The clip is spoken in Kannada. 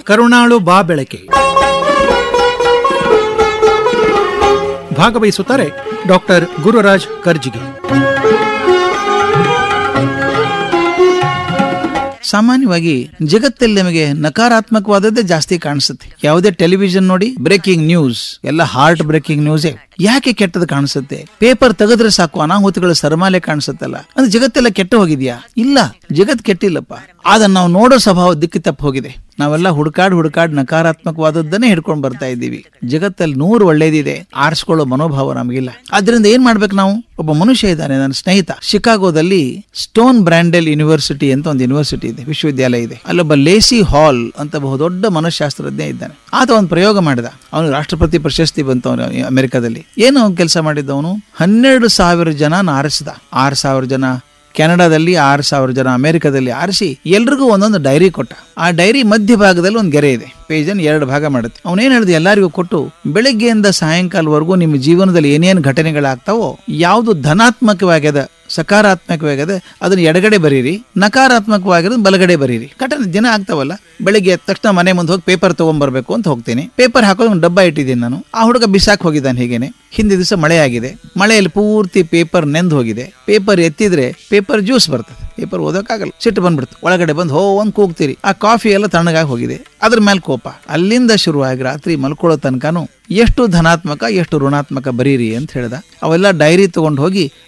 ಕರುಣಾಳು ಬಾ ಬೆಳಕೆ ಭಾಗವಹಿಸುತ್ತಾರೆ ಡಾಕ್ಟರ್ ಗುರುರಾಜ್ ಕರ್ಜಿಗೆ ಸಾಮಾನ್ಯವಾಗಿ ಜಗತ್ತಲ್ಲಿ ನಮಗೆ ನಕಾರಾತ್ಮಕವಾದದ್ದೇ ಜಾಸ್ತಿ ಕಾಣಿಸುತ್ತೆ ಯಾವುದೇ ಟೆಲಿವಿಷನ್ ನೋಡಿ ಬ್ರೇಕಿಂಗ್ ನ್ಯೂಸ್ ಎಲ್ಲ ಹಾರ್ಟ್ ಬ್ರೇಕಿಂಗ್ ನ್ಯೂಸೇ ಯಾಕೆ ಕೆಟ್ಟದ್ದು ಕಾಣಿಸುತ್ತೆ ಪೇಪರ್ ತೆಗೆದ್ರೆ ಸಾಕು ಅನಾಹುತಗಳ ಸರಮಾಲೆ ಕಾಣಿಸುತ್ತಲ್ಲ ಅಂದ್ರೆ ಜಗತ್ತೆಲ್ಲ ಕೆಟ್ಟ ಹೋಗಿದ್ಯಾ ಇಲ್ಲ ಜಗತ್ ಕೆಟ್ಟಿಲ್ಲಪ್ಪ ಅದನ್ನ ನಾವು ನೋಡೋ ಸ್ವಭಾವ ದಿಕ್ಕು ತಪ್ಪು ಹೋಗಿದೆ ನಾವೆಲ್ಲ ಹುಡುಕಾಡ್ ಹುಡುಕಾಡ್ ನಕಾರಾತ್ಮಕವಾದದ್ದನ್ನೇ ಹಿಡ್ಕೊಂಡು ಬರ್ತಾ ಇದ್ದೀವಿ ಜಗತ್ತಲ್ಲಿ ನೂರು ಒಳ್ಳೇದಿದೆ ಆರಿಸ್ಕೊಳ್ಳೋ ಮನೋಭಾವ ನಮಗಿಲ್ಲ ಆದ್ರಿಂದ ಏನ್ ಮಾಡ್ಬೇಕು ನಾವು ಒಬ್ಬ ಮನುಷ್ಯ ಇದ್ದಾನೆ ನನ್ನ ಸ್ನೇಹಿತ ಶಿಕಾಗೋದಲ್ಲಿ ಸ್ಟೋನ್ ಬ್ರ್ಯಾಂಡೆಲ್ ಯೂನಿವರ್ಸಿಟಿ ಅಂತ ಒಂದು ಯೂನಿವರ್ಸಿಟಿ ಇದೆ ವಿಶ್ವವಿದ್ಯಾಲಯ ಇದೆ ಅಲ್ಲೊಬ್ಬ ಲೇಸಿ ಹಾಲ್ ಅಂತ ಬಹುದೊಡ್ಡ ಮನಃಶಾಸ್ತ್ರಜ್ಞ ಇದ್ದಾನೆ ಆತ ಒಂದು ಪ್ರಯೋಗ ಮಾಡಿದ ಅವನು ರಾಷ್ಟ್ರಪತಿ ಪ್ರಶಸ್ತಿ ಬಂತು ಅವನು ಅಮೆರಿಕದಲ್ಲಿ ಏನು ಕೆಲಸ ಮಾಡಿದ್ದವನು ಹನ್ನೆರಡು ಸಾವಿರ ಜನ ಆರಿಸಿದ ಆರು ಸಾವಿರ ಜನ ಕೆನಡಾದಲ್ಲಿ ಆರು ಸಾವಿರ ಜನ ಅಮೆರಿಕದಲ್ಲಿ ಆರಿಸಿ ಎಲ್ರಿಗೂ ಒಂದೊಂದು ಡೈರಿ ಕೊಟ್ಟ ಆ ಡೈರಿ ಮಧ್ಯ ಭಾಗದಲ್ಲಿ ಒಂದು ಗೆರೆ ಇದೆ ಪೇಜನ್ ಎರಡು ಭಾಗ ಮಾಡುತ್ತೆ ಅವನೇನ್ ಹೇಳಿದ ಎಲ್ಲರಿಗೂ ಕೊಟ್ಟು ಬೆಳಗ್ಗೆಯಿಂದ ಸಾಯಂಕಾಲವರೆಗೂ ನಿಮ್ಮ ಜೀವನದಲ್ಲಿ ಏನೇನು ಘಟನೆಗಳಾಗ್ತಾವೋ ಯಾವುದು ಧನಾತ್ಮಕವಾಗ್ಯದ ಸಕಾರಾತ್ಮಕವಾಗಿದೆ ಅದನ್ನ ಎಡಗಡೆ ಬರೀರಿ ನಕಾರಾತ್ಮಕವಾಗಿರೋದು ಬಲಗಡೆ ಬರೀರಿ ಘಟನೆ ದಿನ ಆಗ್ತಾವಲ್ಲ ಬೆಳಿಗ್ಗೆ ಎದ್ದ ತಕ್ಷಣ ಮನೆ ಮುಂದೆ ಹೋಗಿ ಪೇಪರ್ ತಗೊಂಡ್ಬರ್ಬೇಕು ಅಂತ ಹೋಗ್ತೀನಿ ಪೇಪರ್ ಹಾಕೋದು ಒಂದು ಡಬ್ಬ ಇಟ್ಟಿದ್ದೀನಿ ನಾನು ಆ ಹುಡುಗ ಬಿಸಾಕ್ ಹೋಗಿದ್ದಾನೆ ಹೀಗೇನೆ ಹಿಂದೆ ದಿವಸ ಮಳೆ ಆಗಿದೆ ಮಳೆಯಲ್ಲಿ ಪೂರ್ತಿ ಪೇಪರ್ ನೆಂದು ಹೋಗಿದೆ ಪೇಪರ್ ಎತ್ತಿದ್ರೆ ಪೇಪರ್ ಜ್ಯೂಸ್ ಬರ್ತದೆ ಪೇಪರ್ ಓದೋಕ್ಕಾಗಲ್ಲ ಸಿಟ್ಟು ಬಂದ್ಬಿಡ್ತು ಒಳಗಡೆ ಬಂದು ಹೋ ಒಂದು ಕೂಗ್ತೀರಿ ಆ ಕಾಫಿ ಎಲ್ಲ ತಣ್ಣಗಾಗಿ ಹೋಗಿದೆ ಅದ್ರ ಮೇಲೆ ಕೋಪ ಅಲ್ಲಿಂದ ಶುರುವಾಗಿ ರಾತ್ರಿ ಮಲ್ಕೊಳ್ಳೋ ತನಕನೂ ಎಷ್ಟು ಧನಾತ್ಮಕ ಎಷ್ಟು ಋಣಾತ್ಮಕ ಬರೀರಿ ಅಂತ ಹೇಳ್ದ ಅವೆಲ್ಲ ಡೈರಿ ತಗೊಂಡು ಹೋಗಿ